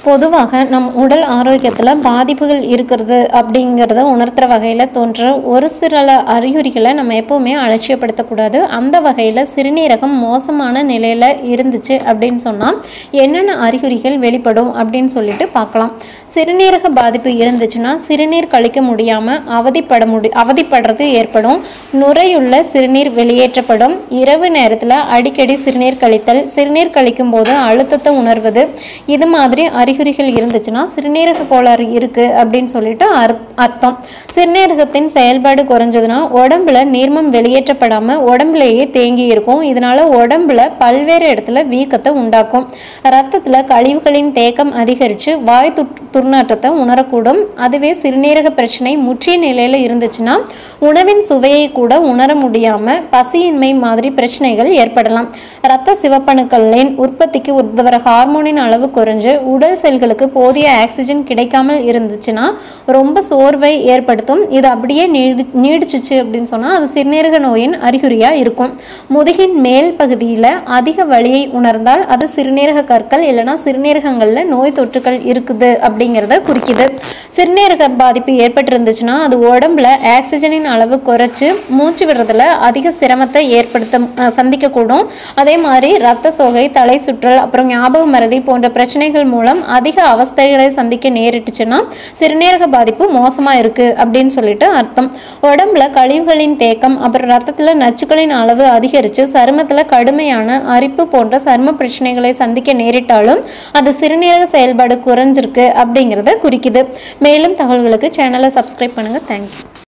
பொதுவாக நம் உடல் ஆரோக்கியத்தில் பாதிப்புகள் இருக்கிறது அப்படிங்கிறத உணர்த்துற வகையில் தோன்ற ஒரு சில அறிகுறிகளை நம்ம எப்போவுமே அலட்சியப்படுத்தக்கூடாது அந்த வகையில் சிறுநீரகம் மோசமான நிலையில் இருந்துச்சு அப்படின்னு சொன்னால் என்னென்ன அறிகுறிகள் வெளிப்படும் அப்படின்னு சொல்லிட்டு பார்க்கலாம் சிறுநீரக பாதிப்பு இருந்துச்சுன்னா சிறுநீர் கழிக்க முடியாமல் அவதிப்பட முடி அவதிப்படுறது ஏற்படும் நுரையுள்ள சிறுநீர் வெளியேற்றப்படும் இரவு நேரத்தில் அடிக்கடி சிறுநீர் கழித்தல் சிறுநீர் கழிக்கும் போது அழுத்தத்தை உணர்வது இது மாதிரி அறிகுறிகள் இருந்துச்சுன்னா சிறுநீரக கோளாறு இருக்கு அப்படின்னு சொல்லிட்டு அர்த்- அர்த்தம் சிறுநீரகத்தின் செயல்பாடு குறைஞ்சதுன்னா உடம்புல நீர்மம் வெளியேற்றப்படாம உடம்புலயே தேங்கி இருக்கும் இதனால உடம்புல பல்வேறு இடத்துல வீக்கத்தை உண்டாக்கும் ரத்தத்துல கழிவுகளின் தேக்கம் அதிகரித்து வாய் துட்- துர்நாற்றத்தை உணரக்கூடும் அதுவே சிறுநீரக பிரச்சனை முற்றிய நிலையில இருந்துச்சுன்னா உணவின் சுவையை கூட உணர முடியாம பசியின்மை மாதிரி பிரச்சனைகள் ஏற்படலாம் இரத்த சிவப்பணுக்களின் உற்பத்திக்கு உதவுற ஹார்மோனின் அளவு குறைஞ்சு உடல் செல்களுக்கு போதிய ஆக்சிஜன் கிடைக்காமல் இருந்துச்சுன்னா ரொம்ப சோர்வை ஏற்படுத்தும் இது அப்படியே நீடி நீடிச்சிச்சு அப்படின்னு சொன்னால் அது சிறுநீரக நோயின் அறிகுறியாக இருக்கும் முதுகின் மேல் பகுதியில் அதிக வலியை உணர்ந்தால் அது சிறுநீரக கற்கள் இல்லைன்னா சிறுநீரகங்களில் நோய் தொற்றுகள் இருக்குது அப்படிங்கிறத குறிக்குது சிறுநீரக பாதிப்பு ஏற்பட்டிருந்துச்சுன்னா அது உடம்புல ஆக்சிஜனின் அளவு குறைச்சு மூச்சு விடுறதுல அதிக சிரமத்தை ஏற்படுத்த அஹ், சந்திக்கக்கூடும் அதே மாதிரி ரத்த சோகை தலை சுற்றல் அப்புறம் ஞாபக மறதி போன்ற பிரச்சனைகள் மூலம் அதிக அவஸ்தைகளை சந்திக்க நேரிட்டுச்சுன்னா சிறுநீரக பாதிப்பு மோசமாக இருக்கு அப்படின்னு சொல்லிட்டு அர்த்தம் உடம்புல கழிவுகளின் தேக்கம் அப்புறம் ரத்தத்தில் நச்சுக்களின் அளவு அதிகரித்து சருமத்தில் கடுமையான அரிப்பு போன்ற சரும பிரச்சனைகளை சந்திக்க நேரிட்டாலும் அது சிறுநீரக செயல்பாடு குறைஞ்சிருக்கு அப்படிங்கிறத குறிக்குது மேலும் தகவல்களுக்கு சேனலை சப்ஸ்கிரைப் பண்ணுங்கள் தேங்க்யூ